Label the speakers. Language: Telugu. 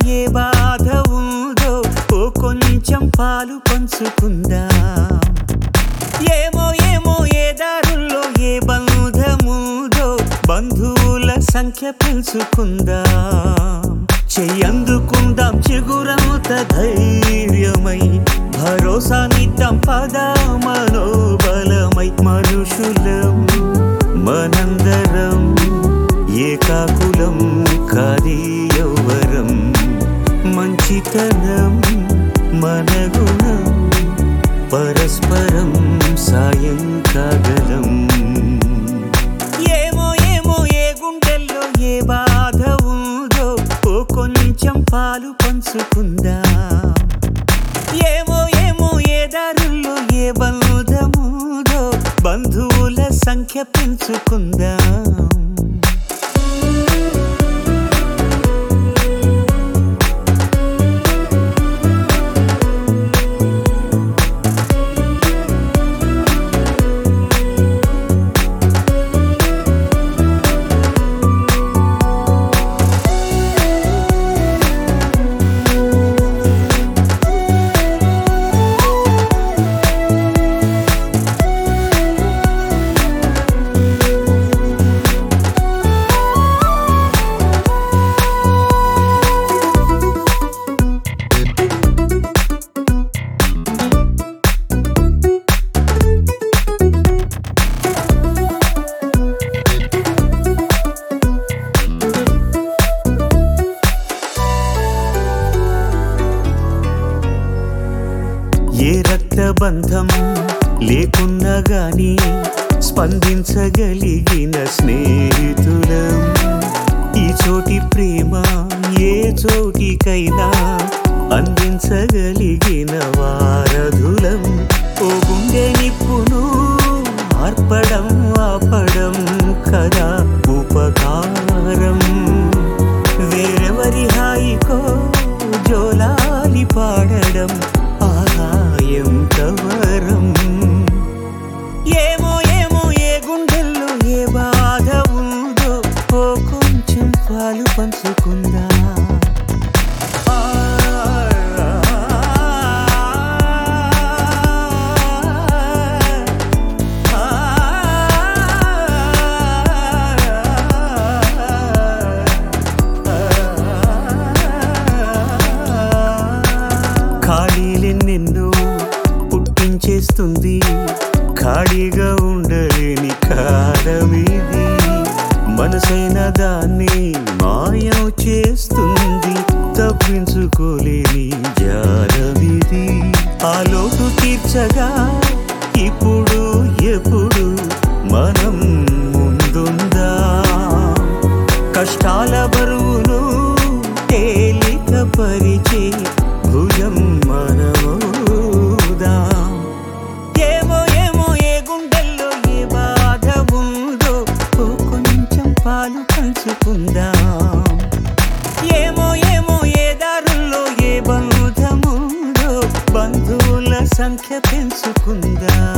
Speaker 1: ఏ బాధ ఉందో ఓ కొంచెం పాలు పంచుకుందాం ఏమో ఏమో ఏ దారుల్లో ఏ బంధముదో బంధువుల సంఖ్య పెంచుకుందాం చెయ్యందుకుందాం చిగురంత ధైర్యమై భరోసానిద్దాం పద మనోబలమై మనుషులం మనందరం ఏకాకులం కాది యౌవరం మంచితనం మన గుణం పరస్పరం సాయం కాగలం ఏమో ఏమో ఏ గుండెల్లో ఏ బాధ ఉందో ఓ కొంచెం పాలు పంచుకుందాం ఏమో ఏమో ఏ దారుల్లో ఏ బంధముదో బంధువుల సంఖ్య పెంచుకుందాం ఏ రక్తబంధం లేకున్నా గాని స్పందించగలిగిన స్నేహితులం ఈ చోటి ప్రేమ ఏ చోటికైనా అందించగలిగిన వారధులం ఓ గుండె నిప్పును ఆర్పడం ఆపడం కదా ఉపకారం వేరెవరి హాయికో జోలాలి పాడడం ఆహాయం కవరం ఏమో ఏమో ఏ గుండెల్లో ఏ బాధ ఉందో ఓ కొంచెం పాలు పంచుకుందా ఖాళీలెన్నెన్నో పుట్టించేస్తుంది ఖాళీగా ఉండలేని కాలమిది మనసైన దాన్ని మాయం చేస్తుంది తప్పించుకోలేని జాలమిది ఆ లోటు తీర్చగా ఇప్పుడు ఎప్పుడు మనం ముందుందా కష్టాల బరువును తేలిక పరిచే భుజం మనమోదా ఏమో ఏమో ఏ గుండెల్లో ఏ బాధ ఉందో ఓ కొంచెం పాలు పంచుకుందాం ఏమో ఏమో ఏ దారుల్లో ఏ బంధముందో బంధువుల సంఖ్య పెంచుకుందాం